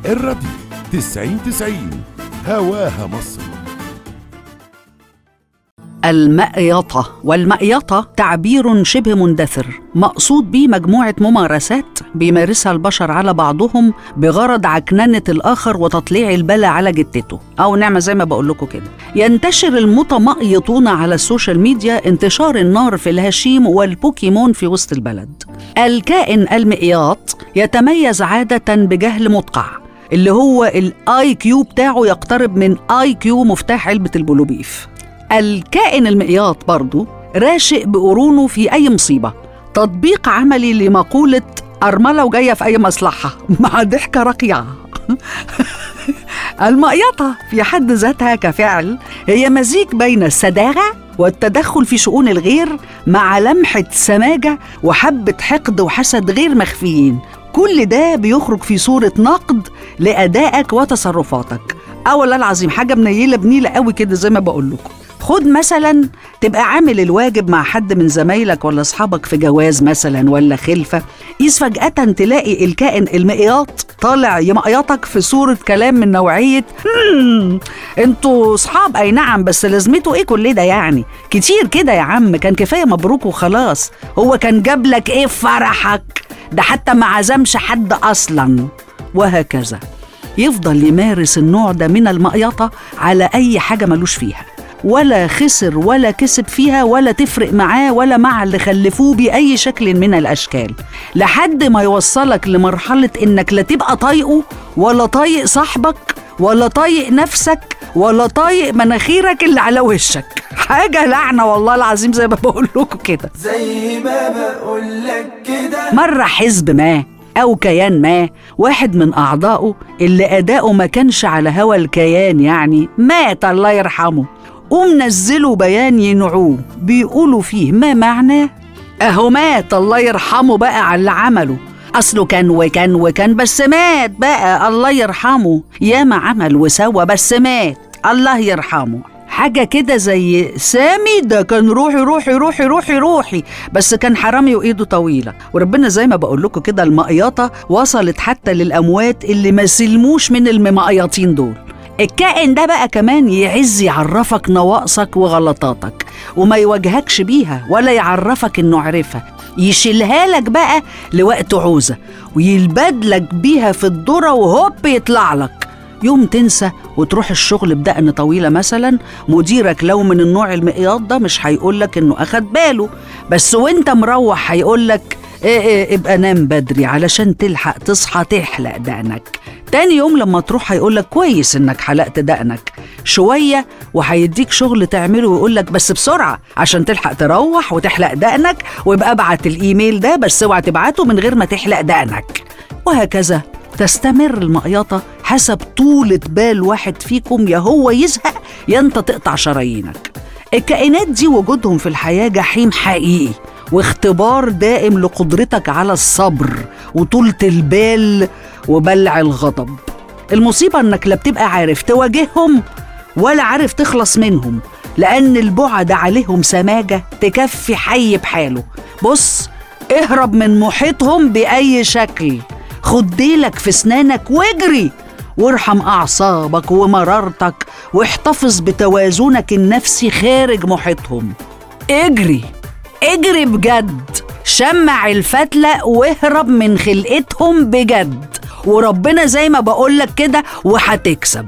الراديو تسعين تسعين هواها مصر المأيطة والمأيطة تعبير شبه مندثر مقصود به مجموعة ممارسات بيمارسها البشر على بعضهم بغرض عكننة الآخر وتطليع البلا على جتته أو نعمة زي ما بقول لكم كده ينتشر المتمأيطون على السوشيال ميديا انتشار النار في الهشيم والبوكيمون في وسط البلد الكائن المئياط يتميز عادة بجهل مدقع اللي هو الاي كيو بتاعه يقترب من اي كيو مفتاح علبة البلوبيف الكائن المئياط برضو راشق بقرونه في أي مصيبة تطبيق عملي لمقولة أرملة وجاية في أي مصلحة مع ضحكة رقيعة المقيطة في حد ذاتها كفعل هي مزيج بين السداغة والتدخل في شؤون الغير مع لمحة سماجة وحبة حقد وحسد غير مخفيين كل ده بيخرج في صورة نقد لأدائك وتصرفاتك أولا العظيم حاجة منيلة بنيلة قوي كده زي ما بقول لكم خد مثلا تبقى عامل الواجب مع حد من زمايلك ولا اصحابك في جواز مثلا ولا خلفه إذ فجأة تلاقي الكائن المقياط طالع يمقيطك في صورة كلام من نوعية "مم، انتوا صحاب اي نعم بس لازمته ايه كل ده يعني كتير كده يا عم كان كفاية مبروك وخلاص هو كان جاب لك ايه في فرحك ده حتى ما عزمش حد اصلا وهكذا يفضل يمارس النوع ده من المقيطة على أي حاجة ملوش فيها ولا خسر ولا كسب فيها ولا تفرق معاه ولا مع اللي خلفوه بأي شكل من الأشكال لحد ما يوصلك لمرحلة إنك لا تبقى طايقه ولا طايق صاحبك ولا طايق نفسك ولا طايق مناخيرك اللي على وشك حاجة لعنة والله العظيم زي ما بقول لكم كده زي ما بقولك كده مرة حزب ما أو كيان ما واحد من أعضائه اللي أداؤه ما كانش على هوى الكيان يعني مات الله يرحمه ومنزلوا بيان ينعوه بيقولوا فيه ما معناه أهو مات الله يرحمه بقى على اللي عمله أصله كان وكان وكان بس مات بقى الله يرحمه ياما عمل وسوى بس مات الله يرحمه حاجة كده زي سامي ده كان روحي روحي روحي روحي روحي بس كان حرامي وإيده طويلة وربنا زي ما بقول لكم كده المقيطة وصلت حتى للأموات اللي ما سلموش من الممقيطين دول الكائن ده بقى كمان يعز يعرفك نواقصك وغلطاتك وما يواجهكش بيها ولا يعرفك انه عرفها يشيلها لك بقى لوقت عوزة ويلبدلك بيها في الذرة وهوب يطلع لك يوم تنسى وتروح الشغل بدقن طويلة مثلا مديرك لو من النوع المقياط ده مش هيقولك انه اخد باله بس وانت مروح هيقولك ايه ايه ابقى نام بدري علشان تلحق تصحى تحلق دقنك تاني يوم لما تروح هيقولك كويس انك حلقت دقنك شوية وهيديك شغل تعمله ويقولك بس بسرعة عشان تلحق تروح وتحلق دقنك ويبقى ابعت الايميل ده بس اوعى تبعته من غير ما تحلق دقنك وهكذا تستمر المقيطة حسب طولة بال واحد فيكم يا هو يزهق يا انت تقطع شرايينك الكائنات دي وجودهم في الحياة جحيم حقيقي واختبار دائم لقدرتك على الصبر وطولة البال وبلع الغضب المصيبة انك لا بتبقى عارف تواجههم ولا عارف تخلص منهم لأن البعد عليهم سماجة تكفي حي بحاله بص اهرب من محيطهم بأي شكل خد ديلك في سنانك واجري وارحم أعصابك ومرارتك واحتفظ بتوازنك النفسي خارج محيطهم اجري اجري بجد شمع الفتلة واهرب من خلقتهم بجد وربنا زي ما بقولك كده وهتكسب